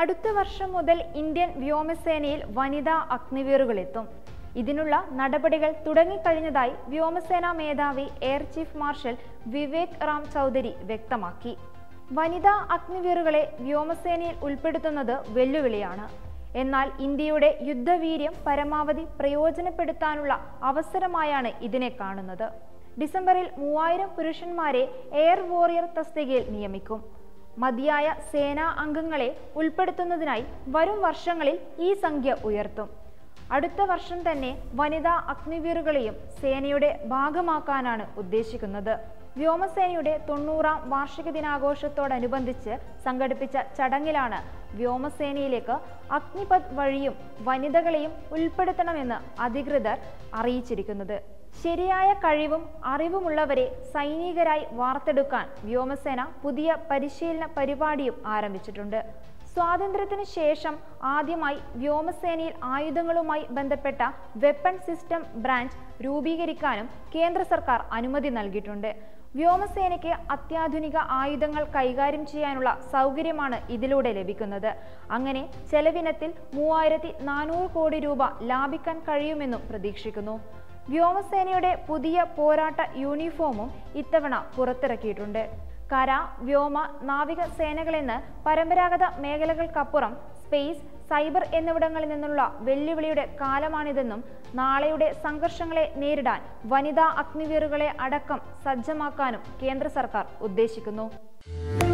അടുത്ത വർഷം മുതൽ ഇന്ത്യൻ വ്യോമസേനയിൽ വനിതാ അഗ്നിവീറുകളെത്തും ഇതിനുള്ള നടപടികൾ തുടങ്ങിക്കഴിഞ്ഞതായി വ്യോമസേനാ മേധാവി air chief marshal Vivek Ram Chaudhari വ്യക്തമാക്കി വനിതാ അഗ്നിവീറുകളെ വ്യോമസേനയിൽ ഉൾപ്പെടുത്തുന്നത് വെല്ലുവിളിയാണ് എന്നാൽ ഇന്ത്യയുടെ യുദ്ധവീര്യം പരമാവധി പ്രയോജനപ്പെടുത്താനുള്ള അവസരമായാണ് ഇതിനെ കാണുന്നത് ഡിസംബറിൽ മൂവായിരം പുരുഷന്മാരെ എയർ വോറിയർ തസ്തികയിൽ നിയമിക്കും മതിയായ സേനാ അംഗങ്ങളെ ഉൾപ്പെടുത്തുന്നതിനായി വരും വർഷങ്ങളിൽ ഈ സംഖ്യ ഉയർത്തും അടുത്ത വർഷം തന്നെ വനിതാ അഗ്നിവീറുകളെയും സേനയുടെ ഭാഗമാക്കാനാണ് ഉദ്ദേശിക്കുന്നത് വ്യോമസേനയുടെ തൊണ്ണൂറാം വാർഷിക ദിനാഘോഷത്തോടനുബന്ധിച്ച് സംഘടിപ്പിച്ച ചടങ്ങിലാണ് വ്യോമസേനയിലേക്ക് അഗ്നിപത് വഴിയും വനിതകളെയും ഉൾപ്പെടുത്തണമെന്ന് അധികൃതർ അറിയിച്ചിരിക്കുന്നത് ശരിയായ കഴിവും അറിവുമുള്ളവരെ സൈനികരായി വാർത്തെടുക്കാൻ വ്യോമസേന പുതിയ പരിശീലന പരിപാടിയും ആരംഭിച്ചിട്ടുണ്ട് സ്വാതന്ത്ര്യത്തിന് ശേഷം ആദ്യമായി വ്യോമസേനയിൽ ആയുധങ്ങളുമായി ബന്ധപ്പെട്ട വെപ്പൺ സിസ്റ്റം ബ്രാഞ്ച് രൂപീകരിക്കാനും കേന്ദ്ര സർക്കാർ അനുമതി നൽകിയിട്ടുണ്ട് വ്യോമസേനയ്ക്ക് അത്യാധുനിക ആയുധങ്ങൾ കൈകാര്യം ചെയ്യാനുള്ള സൗകര്യമാണ് ഇതിലൂടെ ലഭിക്കുന്നത് അങ്ങനെ ചെലവിനത്തിൽ മൂവായിരത്തി നാനൂറ് കോടി രൂപ ലാഭിക്കാൻ കഴിയുമെന്നും പ്രതീക്ഷിക്കുന്നു വ്യോമസേനയുടെ പുതിയ പോരാട്ട യൂണിഫോമും ഇത്തവണ പുറത്തിറക്കിയിട്ടുണ്ട് കര വ്യോമ നാവിക സേനകളെന്ന് പരമ്പരാഗത മേഖലകൾക്കപ്പുറം സ്പേസ് സൈബർ എന്നിവിടങ്ങളിൽ നിന്നുള്ള വെല്ലുവിളിയുടെ കാലമാണിതെന്നും നാളെയുടെ സംഘർഷങ്ങളെ നേരിടാൻ വനിതാ അഗ്നിവീറുകളെ അടക്കം സജ്ജമാക്കാനും കേന്ദ്ര സർക്കാർ ഉദ്ദേശിക്കുന്നു